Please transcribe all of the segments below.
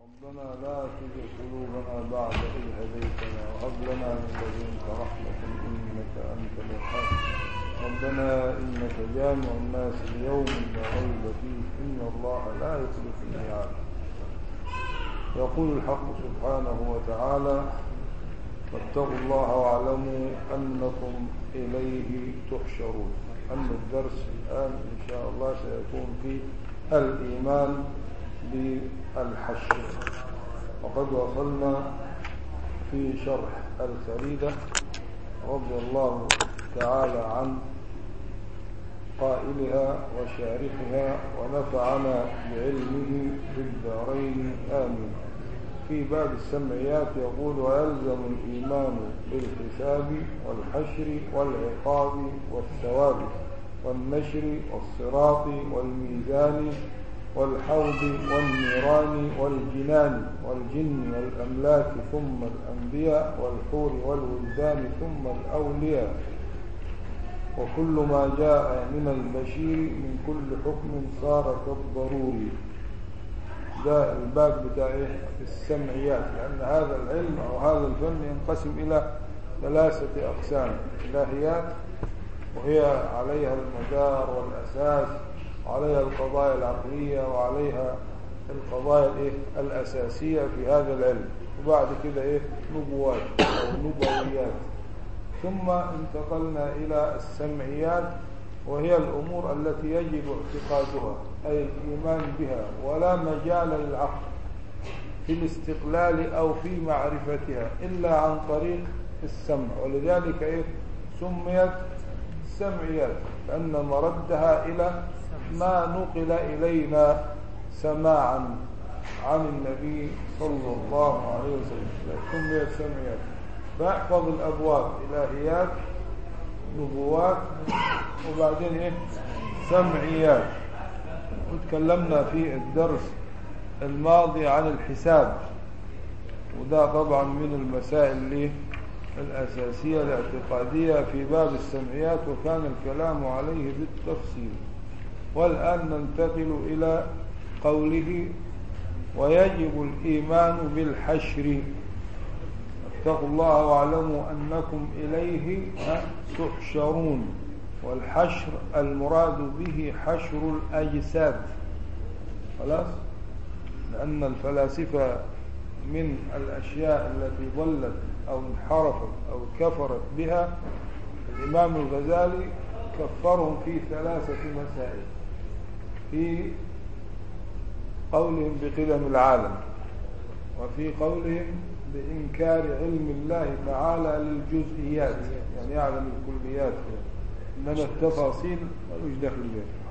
ربنا لا تزغ قلوبنا بعد إذ هديتنا وهب لنا من لدنك رحمة إنك أنت الوهاب ربنا إنك جامع الناس ليوم لا ريب فيه إن الله لا يخلف الميعاد يقول الحق سبحانه وتعالى فاتقوا الله واعلموا أنكم إليه تحشرون أما الدرس الآن إن شاء الله سيكون في الإيمان بالحشر وقد وصلنا في شرح الفريدة رضي الله تعالى عن قائلها وشارحها ونفعنا بعلمه في الدارين آمين في باب السمعيات يقول ويلزم الإيمان بالحساب والحشر والعقاب والثواب والنشر والصراط والميزان والحوض والنيران والجنان والجن والأملاك ثم الأنبياء والحور والولدان ثم الأولياء وكل ما جاء من البشير من كل حكم صار كالضروري ده الباب بتاع السمعيات لأن هذا العلم أو هذا الفن ينقسم إلى ثلاثة أقسام إلهيات وهي عليها المدار والأساس وعليها القضايا العقلية وعليها القضايا الإيه؟ الأساسية في هذا العلم وبعد كده إيه نبوات أو نبويات ثم انتقلنا إلى السمعيات وهي الأمور التي يجب اعتقادها أي الإيمان بها ولا مجال للعقل في الاستقلال أو في معرفتها إلا عن طريق السمع ولذلك إيه سميت سمعيات لأن مردها إلى ما نقل إلينا سماعا عن النبي صلى الله عليه وسلم سميت سمعيات فاحفظ الأبواب إلهيات نبوات وبعدين إيه سمعيات وتكلمنا في الدرس الماضي عن الحساب وده طبعا من المسائل اللي الأساسية الاعتقادية في باب السمعيات وكان الكلام عليه بالتفصيل والآن ننتقل إلى قوله ويجب الإيمان بالحشر اتقوا الله واعلموا أنكم إليه تحشرون والحشر المراد به حشر الأجساد خلاص لأن الفلاسفة من الأشياء التي ضلت أو انحرفت أو كفرت بها الإمام الغزالي كفرهم في ثلاثة مسائل في قولهم بقدم العالم وفي قولهم بإنكار علم الله تعالى للجزئيات يعني يعلم الكليات إنما التفاصيل ملوش دخل بها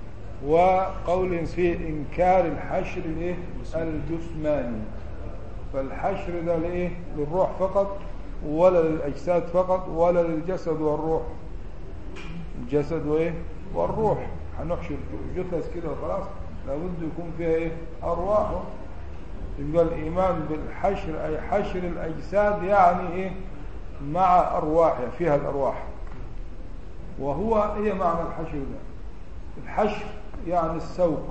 وقولهم في إنكار الحشر الايه الجسماني فالحشر ده لإيه للروح فقط ولا للأجساد فقط ولا للجسد والروح الجسد وإيه والروح هنحشر جثث كده وخلاص لابد يكون فيها إيه أرواح يبقى الإيمان بالحشر أي حشر الأجساد يعني إيه مع أرواحها فيها الأرواح وهو هي معنى الحشر ده الحشر يعني السوق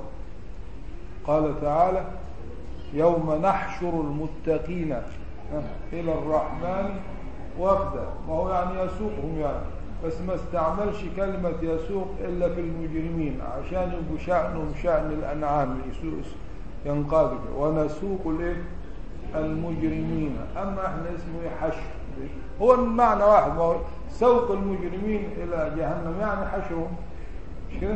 قال تعالى يوم نحشر المتقين إلى الرحمن وفدا ما هو يعني يسوقهم يعني بس ما استعملش كلمة يسوق إلا في المجرمين عشان يبقوا شأنهم شأن الأنعام يسوق ينقاد ونسوق الايه المجرمين اما احنا اسمه حشر هو المعنى واحد ما هو سوق المجرمين الى جهنم يعني حشرهم مش كده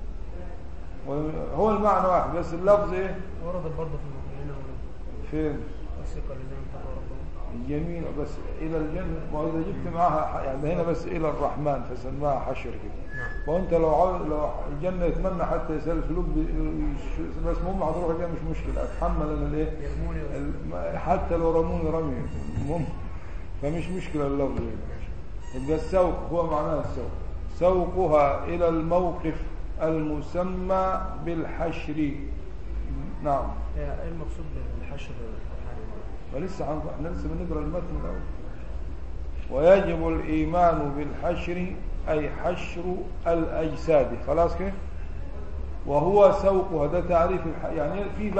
هو المعنى واحد بس اللفظ ايه ورد برضه في المؤمنين فين وثق الذين اتقوا ربهم الجميل بس الى الجنه ما هو اذا جبت معاها يعني هنا بس الى الرحمن فسماها حشر كده نعم وانت لو عاوز لو الجنه يتمنى حتى يسال فلوس بس المهم هتروح الجنه مش مشكله اتحمل انا الايه يرموني الم- حتى لو رموني رمي المهم فمش مشكله اللفظ يبقى السوق هو معناه السوق سوقها الى الموقف المسمى بالحشر نعم ايه المقصود بالحشر ولسه عن... احنا لسه بنقرا المتن الاول ويجب الايمان بالحشر اي حشر الاجساد خلاص كده وهو سوقها ده تعريف الح... يعني في بعث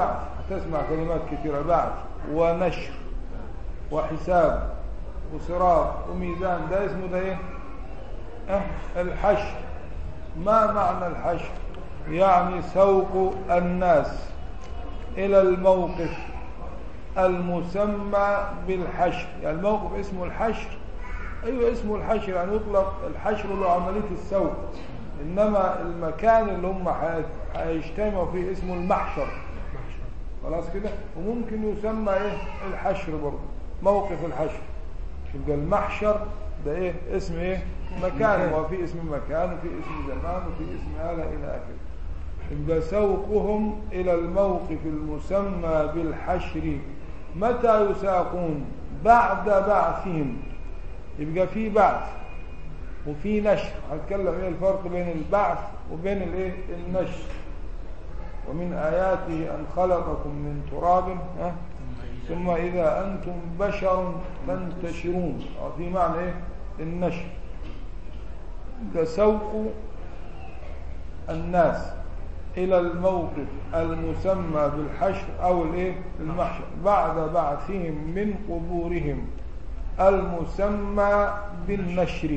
هتسمع كلمات كثيرة بعث ونشر وحساب وصراط وميزان ده اسمه ده ايه اه الحشر ما معنى الحشر يعني سوق الناس الى الموقف المسمى بالحشر يعني الموقف اسمه الحشر ايوه اسمه الحشر يعني يطلق الحشر له عمليه السوق انما المكان اللي هم هيت- هيجتمعوا فيه اسمه المحشر محشر خلاص كده وممكن يسمى ايه الحشر برضه موقف الحشر يبقى المحشر ده ايه اسم ايه مكان وفي اسم مكان وفي اسم زمان وفي اسم آلة إلى آخره يبقى سوقهم إلى الموقف المسمى بالحشر متى يساقون بعد بعثهم يبقى في بعث وفي نشر هتكلم ايه الفرق بين البعث وبين الايه النشر ومن آياته أن خلقكم من تراب ها؟ ثم إذا أنتم بشر تنتشرون أو في معنى إيه النشر ده سوق الناس إلى الموقف المسمى بالحشر أو الإيه المحشر بعد بعثهم من قبورهم المسمى بالنشر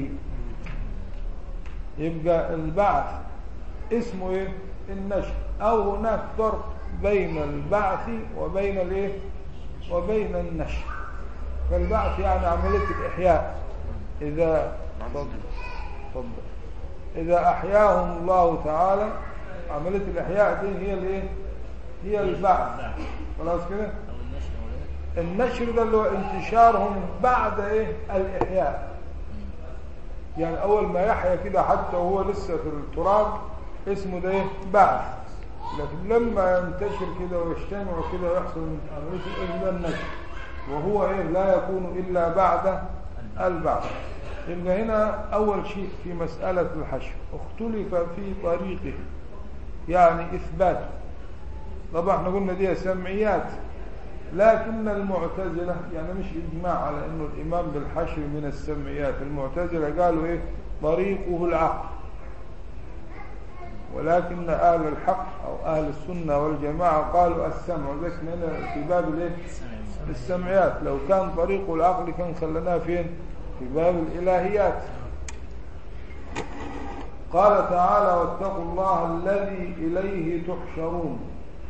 يبقى البعث اسمه ايه النشر او هناك فرق بين البعث وبين الايه وبين النشر فالبعث يعني عمليه الاحياء اذا تفضل تفضل اذا احياهم الله تعالى عمليه الاحياء دي هي الايه هي البعث خلاص كده أو النشر ولا النشر ده اللي هو انتشارهم بعد ايه الاحياء يعني اول ما يحيا كده حتى وهو لسه في التراب اسمه ده ايه بعث لكن لما ينتشر كده ويجتمع كده ويحصل عمليه الايه ده النشر وهو ايه لا يكون الا بعد البعث يبقى هنا اول شيء في مساله الحشر اختلف في طريقه يعني اثباته طبعا احنا قلنا دي سمعيات لكن المعتزلة يعني مش إجماع على أنه الإمام بالحشر من السمعيات المعتزلة قالوا إيه طريقه العقل ولكن أهل الحق أو أهل السنة والجماعة قالوا السمع وذلك هنا في باب الإيه السمع السمعيات لو كان طريقه العقل كان خلناه فين في باب الإلهيات قال تعالى واتقوا الله الذي إليه تحشرون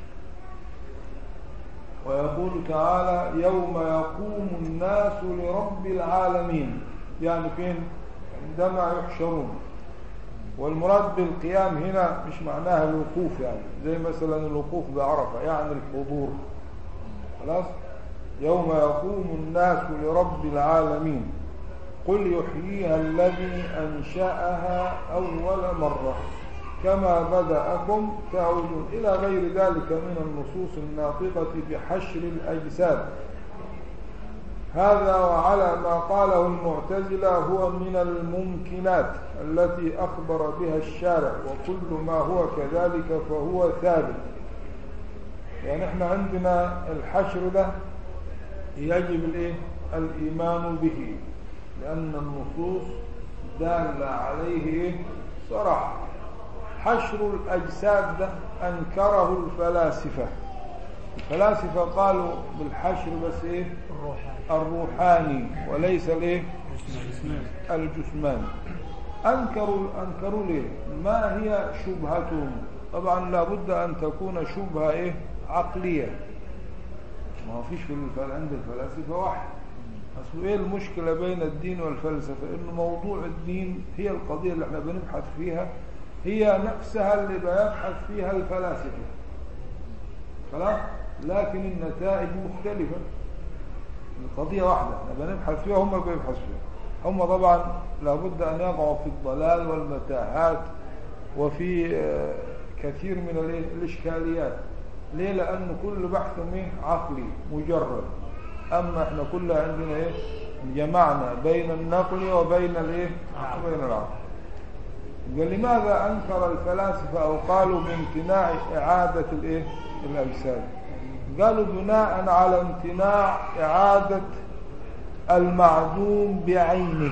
ويقول تعالى يوم يقوم الناس لرب العالمين يعني فين عندما يحشرون والمراد بالقيام هنا مش معناها الوقوف يعني زي مثلا الوقوف بعرفة يعني الحضور خلاص يوم يقوم الناس لرب العالمين قل يحييها الذي أنشأها أول مرة كما بدأكم تعودون إلى غير ذلك من النصوص الناطقة بحشر الأجساد هذا وعلى ما قاله المعتزلة هو من الممكنات التي أخبر بها الشارع وكل ما هو كذلك فهو ثابت يعني احنا عندنا الحشر ده يجب الايه الإيمان به لأن النصوص دالة عليه إيه؟ صراحة حشر الأجساد ده أنكره الفلاسفة الفلاسفة قالوا بالحشر بس إيه الروحاني الروحاني وليس الإيه جسماني الجسماني أنكروا أنكروا ليه ما هي شبهتهم طبعا لابد أن تكون شبهة إيه عقلية ما هو فيش في الفل... عند الفلاسفة واحد أصل إيه المشكلة بين الدين والفلسفة إنه موضوع الدين هي القضية اللي احنا بنبحث فيها هي نفسها اللي بيبحث فيها الفلاسفة خلاص لكن النتائج مختلفة القضية واحدة احنا بنبحث فيها هم بيبحثوا فيها هم طبعا لابد أن يقعوا في الضلال والمتاهات وفي آه، كثير من الإيه؟ الإشكاليات ليه لأن كل بحثهم إيه؟ عقلي مجرد أما احنا كلها عندنا إيه جمعنا بين النقل وبين الإيه وبين العقل قال لماذا أنكر الفلاسفة أو قالوا بامتناع إعادة الإيه الأجساد قالوا بناء على امتناع إعادة المعدوم بعينه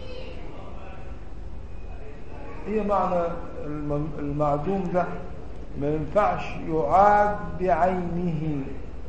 هي معنى الم- المعدوم ده ما ينفعش يعاد بعينه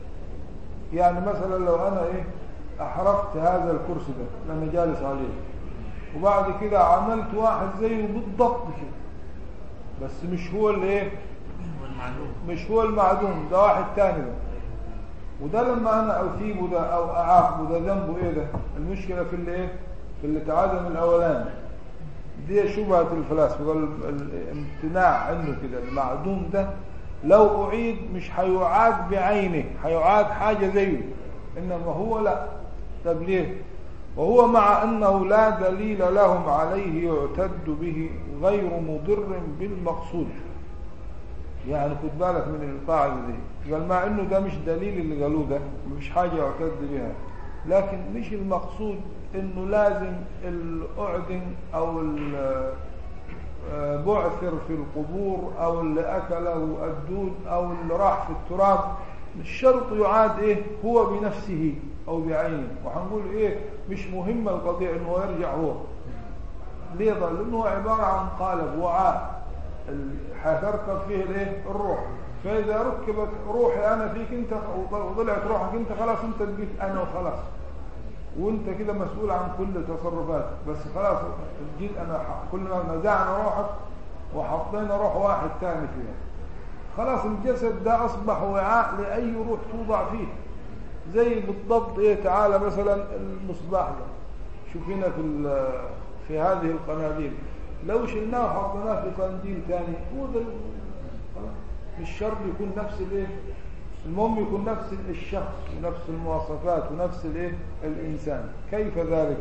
يعني مثلا لو انا ايه احرقت هذا الكرسي ده اللي انا جالس عليه وبعد كده عملت واحد زيه بالضبط كده بس مش هو اللي ايه والمعلوم مش هو المعدوم ده واحد تاني ده وده لما انا اثيبه ده او اعاقبه ده ذنبه ايه ده المشكله في اللي ايه في اللي تعادم الاولاني دي شبهه الفلاسفه قال ال- الامتناع عنه كده المعدوم ده لو اعيد مش هيعاد بعينه هيعاد حاجه زيه انما هو لا طب ليه وهو مع انه لا دليل لهم عليه يعتد به غير مضر بالمقصود يعني خد بالك من القاعدة دي قال مع انه ده مش دليل اللي قالوه ده مش حاجة يعتد بها لكن مش المقصود انه لازم الاعدن او ال- آه، بعثر في القبور او اللي اكله الدود او اللي راح في التراب مش شرط يعاد ايه هو بنفسه او بعينه وهنقول ايه مش مهمة القضية انه يرجع هو ليه ده؟ لانه هو عبارة عن قالب وعاء ال- هتركب فيه الايه الروح فاذا ركبت روحي انا فيك انت وطلعت روحك انت خلاص انت بقيت انا وخلاص وانت كده مسؤول عن كل تصرفاتك بس خلاص جيت انا ح- كل ما نزعنا روحك وحطينا روح واحد تاني فيها خلاص الجسد ده اصبح وعاء لاي روح توضع فيه زي بالضبط ايه تعالى مثلا المصباح ده شوف هنا في ال- في هذه القناديل لو شلناه وحطيناه في قنديل ثاني هو ده ال- خلاص. مش شرط يكون نفس الايه المهم يكون نفس الشخص ونفس المواصفات ونفس الايه الانسان كيف ذلك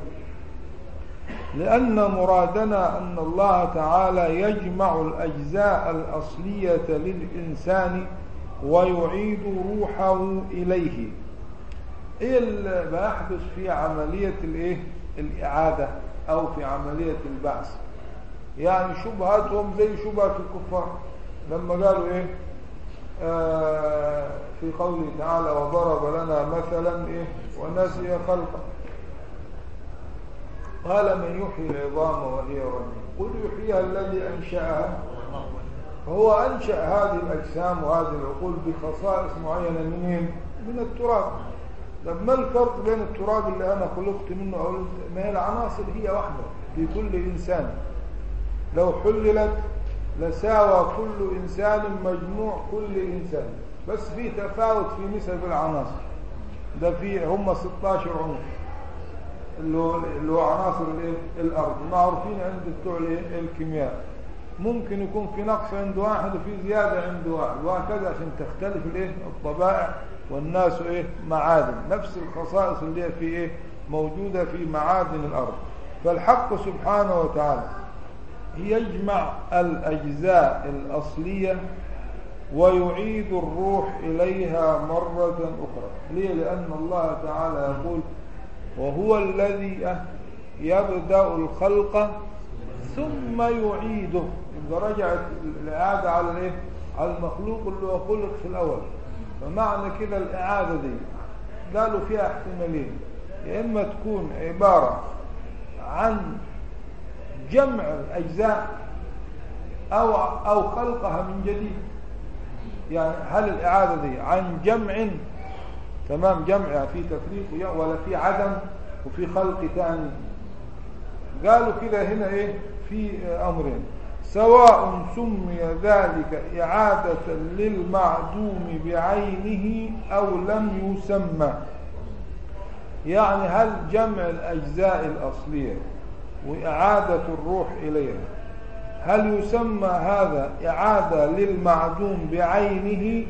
لأن مرادنا أن الله تعالى يجمع الأجزاء الأصلية للإنسان ويعيد روحه إليه إيه اللي بيحدث في عملية الإيه؟ الإعادة أو في عملية البعث يعني شبهاتهم زي شبهة الكفار لما قالوا إيه آه في قوله تعالى وضرب لنا مثلا إيه ونسي خلقه قال من يحيي العظام وهي رميم قل يحييها الذي أنشأها فهو أنشأ هذه الأجسام وهذه العقول بخصائص معينة منين؟ من التراب طب ما الفرق بين التراب اللي أنا خلقت منه أو ما هي العناصر هي واحدة في كل إنسان لو حللت لساوى كل إنسان مجموع كل إنسان بس في تفاوت في نسب العناصر ده في هم 16 عنصر اللي هو اللي هو عناصر الايه الارض معروفين عند بتوع الايه الكيمياء ممكن يكون في نقص عند واحد وفي زياده عند واحد وهكذا عشان تختلف الايه الطبائع والناس ايه معادن نفس الخصائص اللي هي في ايه موجوده في معادن الارض فالحق سبحانه وتعالى يجمع الاجزاء الاصليه ويعيد الروح اليها مره اخرى ليه لان الله تعالى يقول وهو الذي يبدأ الخلق ثم يعيده إذا رجعت الإعادة على الإيه؟ على المخلوق اللي هو خلق في الأول فمعنى كده الإعادة دي قالوا فيها احتمالين يا إما تكون عبارة عن جمع الأجزاء أو أو خلقها من جديد يعني هل الإعادة دي عن جمع تمام جمع في تفريق ولا في عدم وفي خلق ثاني قالوا كده هنا ايه في امرين سواء سمي ذلك إعادة للمعدوم بعينه أو لم يسمى يعني هل جمع الأجزاء الأصلية وإعادة الروح إليها هل يسمى هذا إعادة للمعدوم بعينه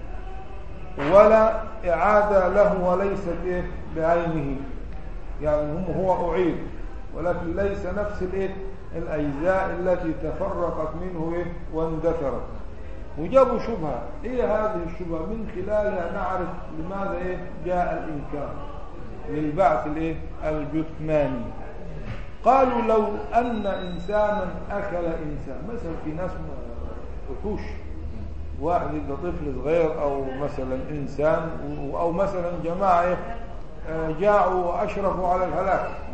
ولا إعادة له وليست إيه بعينه يعني هم هو أعيد ولكن ليس نفس الإيه الأجزاء التي تفرقت منه إيه واندثرت وجابوا شبهة إيه هذه الشبهة من خلالها نعرف لماذا إيه جاء الإنكار للبعث الإيه الجثماني قالوا لو أن إنسانا أكل إنسان مثلا في ناس وحوش واحد يبقى طفل صغير أو مثلا إنسان أو مثلا جماعة جاعوا وأشرفوا على الهلاك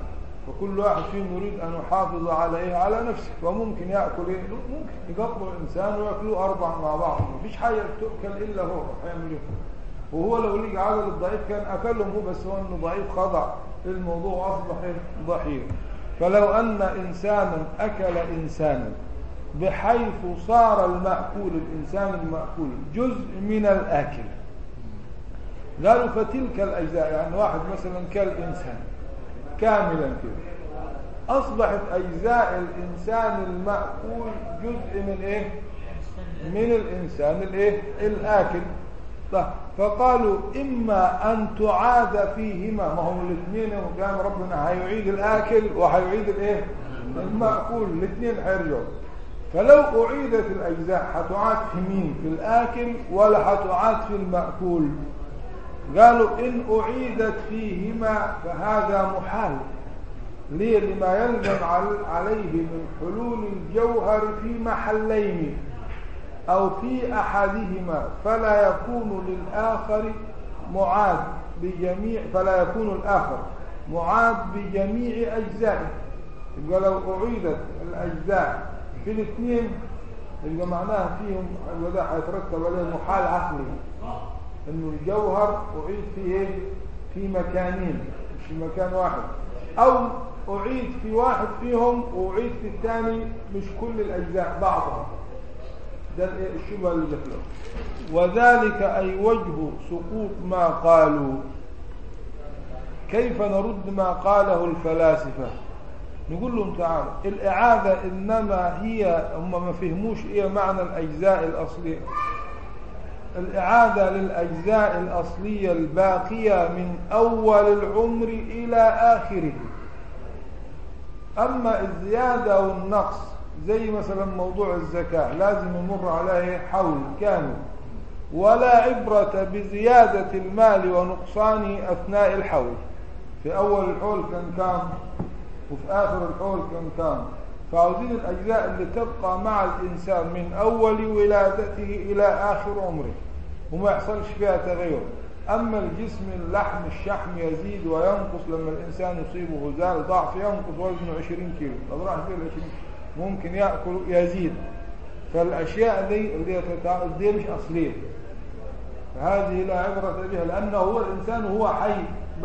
فكل واحد فيهم يريد أن يحافظ على إيه على نفسه وممكن يأكل إيه ممكن يقطع الإنسان ويأكلوا أربع مع بعض مفيش حاجة تؤكل إلا هو هيعمل إيه وهو لو لقى عدد الضعيف كان أكلهم هو بس هو إنه ضعيف خضع الموضوع أصبح إيه؟ ضحية فلو أن إنسانا أكل إنسانا بحيث صار المأكول الإنسان المأكول جزء من الآكل قالوا فتلك الأجزاء يعني واحد مثلا كالإنسان كاملا كده أصبحت أجزاء الإنسان المأكول جزء من إيه من الإنسان الإيه الآكل طيب فقالوا إما أن تعاد فيهما ما هم الاثنين قام ربنا هيعيد الآكل وهيعيد الإيه المأكول الاثنين هيرجعوا فلو أعيدت الأجزاء هتعاد في مين في الآكل ولا هتعاد في المأكول قالوا إن أعيدت فيهما فهذا محال ليه لما يلزم عليه من حلول الجوهر في محلين أو في أحدهما فلا يكون للآخر معاد بجميع فلا يكون الآخر معاد بجميع أجزائه يبقى لو أعيدت الأجزاء في الاثنين يبقى معناها فيهم وده هيترتب عليه محال عقلي انه الجوهر اعيد فيه ايه في مكانين مش في مكان واحد او اعيد في واحد فيهم واعيد في الثاني مش كل الاجزاء بعضها ده الشبهه اللي جت له وذلك اي وجه سقوط ما قالوا كيف نرد ما قاله الفلاسفه نقول لهم تعالوا الإعادة إنما هي هم ما فهموش إيه معنى الأجزاء الأصلية الإعادة للأجزاء الأصلية الباقية من أول العمر إلى آخره أما الزيادة والنقص زي مثلا موضوع الزكاة لازم يمر عليه حول كامل ولا عبرة بزيادة المال ونقصانه أثناء الحول في أول الحول كان كام وفي آخر الحول كم كان فعاوزين الأجزاء اللي تبقى مع الإنسان من أول ولادته إلى آخر عمره وما يحصلش فيها تغير أما الجسم اللحم الشحم يزيد وينقص لما الإنسان يصيبه زال ضعف ينقص وزنه 20 كيلو طب راح فين 20 ممكن يأكل يزيد فالأشياء دي اللي دي مش أصلية فهذه لا عبرة بها لأنه هو الإنسان هو حي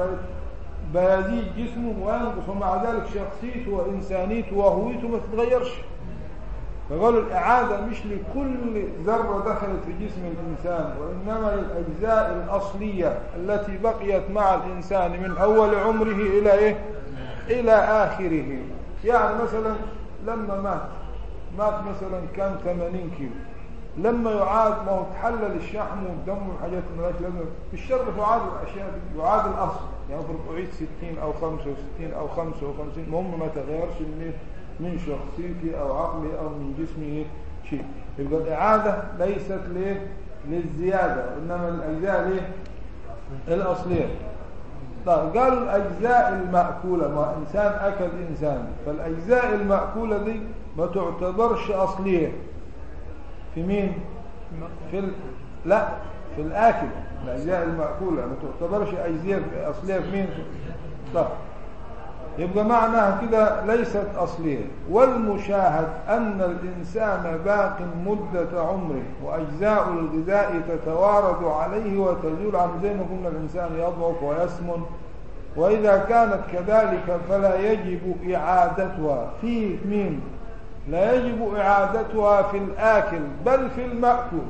بيزيد جسمه وينقص ومع ذلك شخصيته وإنسانيته وهويته ما تتغيرش فقالوا الإعادة مش لكل ذرة دخلت في جسم الإنسان وإنما للأجزاء الأصلية التي بقيت مع الإنسان من أول عمره إلى إيه؟ إلى آخره يعني مثلا لما مات مات مثلا كان 80 كيلو لما يعاد ما هو تحلل الشحم والدم والحاجات اللي مالهاش لازمه في الشر تعاد الاشياء دي يعاد الاصل يعني افرض اعيد 60 او 65 او 55 المهم ما تغيرش من من شخصيتي او عقلي او من جسمي شيء يبقى الاعاده ليست ليه للزياده انما الاجزاء ليه الاصليه طيب قالوا الاجزاء الماكوله ما انسان اكل انسان فالاجزاء الماكوله دي ما تعتبرش اصليه في مين في ال... لا في الآكل الأجزاء المأكولة ما تعتبرش أجزاء أصلية في مين طب يبقى معناها كده ليست أصلية والمشاهد أن الإنسان باق مدة عمره وأجزاء الغذاء تتوارد عليه وتزول عن زي ما قلنا الإنسان يضعف ويسمن وإذا كانت كذلك فلا يجب إعادتها في مين لا يجب إعادتها في الآكل بل في المأكول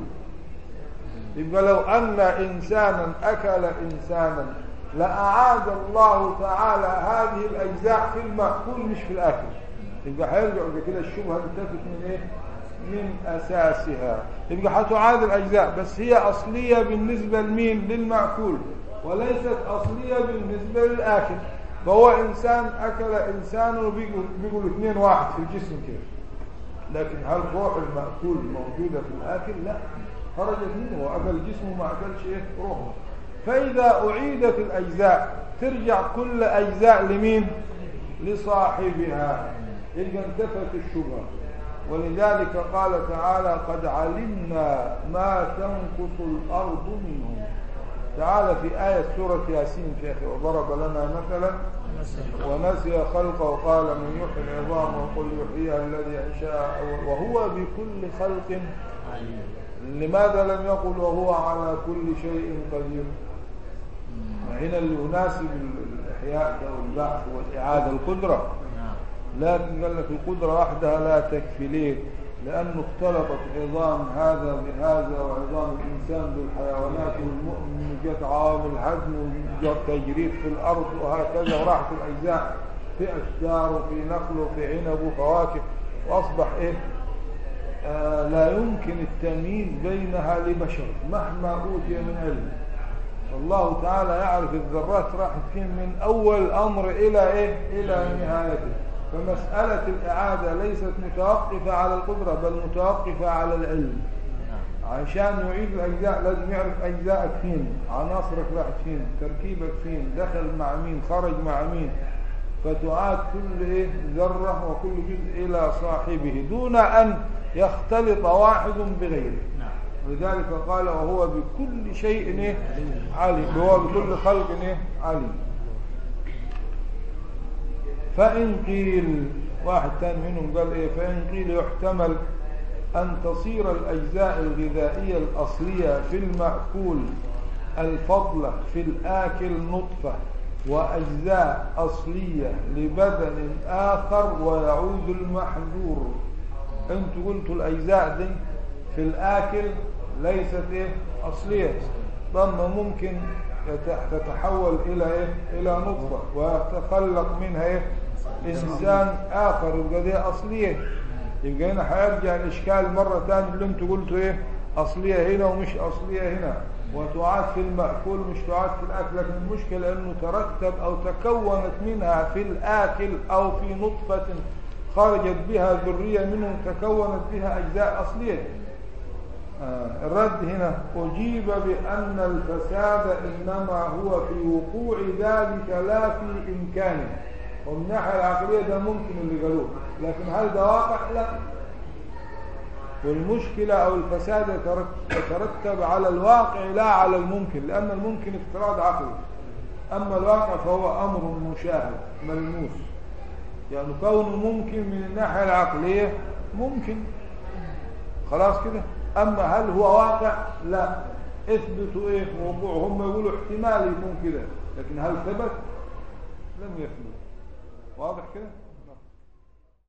يبقى لو أن إنسانا أكل إنسانا لأعاد الله تعالى هذه الأجزاء في المأكول مش في الآكل يبقى هيرجع كده الشبهة تتفت من إيه؟ من أساسها يبقى هتعاد الأجزاء بس هي أصلية بالنسبة لمين للمأكول وليست أصلية بالنسبة للآكل فهو إنسان أكل إنسان وبيقول بيقول اثنين واحد في الجسم كده لكن هل روح المأكول موجودة في الآكل لا خرجت منه وأكل جسمه ما أكلش إيه روحه فإذا أعيدت الأجزاء ترجع كل أجزاء لمين لصاحبها يبقى انتفت الشبهة ولذلك قال تعالى قد علمنا ما تنقص الأرض منهم تعالى في آية سورة ياسين شيخ وضرب لنا مثلا ونسي خلقه وقال من يحيي العظام وقل يحييها الذي أنشأ وهو بكل خلق لماذا لم يقل وهو على كل شيء قدير هنا اللي يناسب الإحياء والبعث والإعادة القدرة نعم لكن قال لك القدرة وحدها لا تكفي ليه لأنه اختلطت عظام هذا بهذا وعظام الإنسان بالحيوانات والمؤمن جت عوامل الهدم وجت تجريف في الأرض وهكذا وراحت الأجزاء في أشجار وفي نخل وفي عنب وفواكه وأصبح إيه آه لا يمكن التمييز بينها لبشر مهما أوتي من علم الله تعالى يعرف الذرات راحت فين من أول الأمر إلى إيه إلى نهايته فمسألة الإعادة ليست متوقفة على القدرة بل متوقفة على العلم نعم عشان يعيد الأجزاء لازم يعرف أجزائك فين عناصرك راحت فين تركيبك فين دخل مع مين خرج مع مين فتعاد كل إيه ذرة وكل جزء إلى صاحبه دون أن يختلط واحد بغيره نعم ولذلك قال وهو بكل شيء إيه عليم وهو بكل خلق إيه عليم فإن قيل واحد تاني منهم قال إيه فإن قيل يحتمل أن تصير الأجزاء الغذائية الأصلية في المأكول الفضلة في الآكل نطفة وأجزاء أصلية لبدن آخر ويعود المحذور أنتوا قلتوا الأجزاء دي في الآكل ليست إيه أصلية ضمن ممكن يت- تتحول إلى إيه إلى نطفة ويتخلق منها إيه إنسان آخر يبقى دي أصلية يبقى هنا هيرجع الإشكال مرة تانية اللي أنتوا قلتوا إيه أصلية هنا ومش أصلية هنا وتعاد في المأكول مش تعاد في الأكل لكن المشكلة أنه ترتب أو تكونت منها في الآكل أو في نطفة خرجت بها ذرية منه تكونت بها أجزاء أصلية آه، الرد هنا أجيب بأن الفساد إنما هو في وقوع ذلك لا في إمكانه ومن الناحية العقلية ده ممكن اللي قالوه لكن هل ده واقع؟ لا والمشكلة أو الفساد يترت- يترتب على الواقع لا على الممكن لأن الممكن افتراض عقلي أما الواقع فهو أمر مشاهد ملموس يعني كونه ممكن من الناحية العقلية ممكن خلاص كده أما هل هو واقع لا اثبتوا ايه وقوع هم يقولوا احتمال يكون كده لكن هل ثبت لم يثبت واضح كده